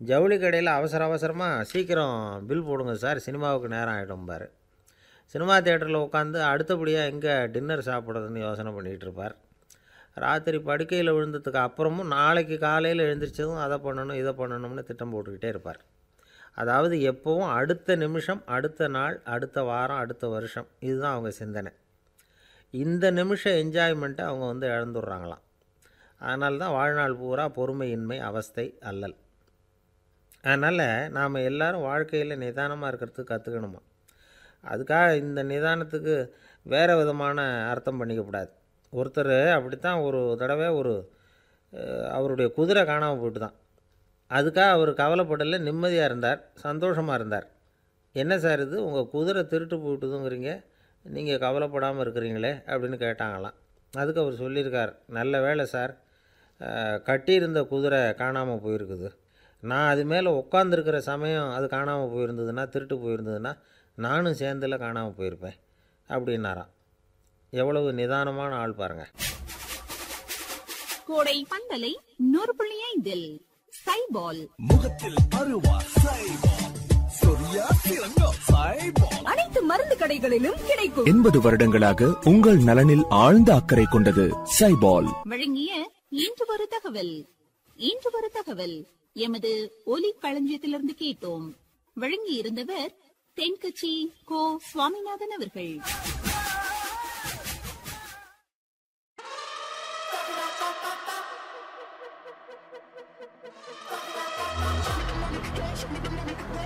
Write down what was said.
ஜவுளி கடையில் அவசர அவசரமாக சீக்கிரம் பில் போடுங்க சார் சினிமாவுக்கு நேரம் ஆகிடும் பாரு சினிமா தேட்டரில் உட்காந்து அடுத்தபடியாக எங்கே டின்னர் சாப்பிட்றதுன்னு யோசனை பண்ணிகிட்டு இருப்பார் ராத்திரி படுக்கையில் விழுந்ததுக்கு அப்புறமும் நாளைக்கு காலையில் எழுந்திரிச்சதும் அதை பண்ணணும் இதை பண்ணணும்னு திட்டம் போட்டுக்கிட்டே இருப்பார் அதாவது எப்போவும் அடுத்த நிமிஷம் அடுத்த நாள் அடுத்த வாரம் அடுத்த வருஷம் இதுதான் அவங்க சிந்தனை இந்த நிமிஷம் என்ஜாய்மெண்ட்டை அவங்க வந்து இழந்துடுறாங்களாம் அதனால தான் வாழ்நாள் பூரா பொறுமையின்மை அவஸ்தை அல்லல் அதனால் நாம் எல்லாரும் வாழ்க்கையில் நிதானமாக இருக்கிறதுக்கு கற்றுக்கணுமா அதுக்காக இந்த நிதானத்துக்கு வேறு விதமான அர்த்தம் பண்ணிக்கக்கூடாது ஒருத்தர் அப்படித்தான் ஒரு தடவை ஒரு அஹ், அவருடைய குதிரை காணாமல் போயிட்டு தான் அதுக்காக அவர் கவலைப்படலை நிம்மதியாக இருந்தார் சந்தோஷமாக இருந்தார் என்ன சார் இது உங்கள் குதிரை திருட்டு போயிட்டுதுங்கிறீங்க நீங்கள் கவலைப்படாமல் இருக்கிறீங்களே அப்படின்னு கேட்டாங்களாம் அதுக்கு அவர் சொல்லியிருக்கார் நல்ல வேலை சார் அஹ், கட்டியிருந்த குதிரை காணாமல் போயிருக்குது நான் அது மேலே உட்காந்துருக்கிற சமயம் அது காணாமல் போயிருந்ததுன்னா திருட்டு போயிருந்ததுன்னா நானும் சேர்ந்துல காணாமல் போயிருப்பேன் அப்படின்னாராம் எவ்வளவு நிதானமான ஆள் பாருங்கள் கோடை பந்தலை நூறு புள்ளி ஐந்தில் சைபால் முகத்தில் அருவா சைபால் சொரியா சிறங்கோ சைபால் அனைத்து மருந்து கடைகளிலும் கிடைக்கும் எண்பது வருடங்களாக உங்கள் நலனில் ஆழ்ந்த அக்கறை கொண்டது சைபால் வழங்கிய இன்று ஒரு தகவல் இன்று ஒரு தகவல் எமது ஒலி களஞ்சியத்திலிருந்து கேட்டோம் வழங்கி இருந்தவர் தென்கட்சி கோ சுவாமிநாதன் அவர்கள்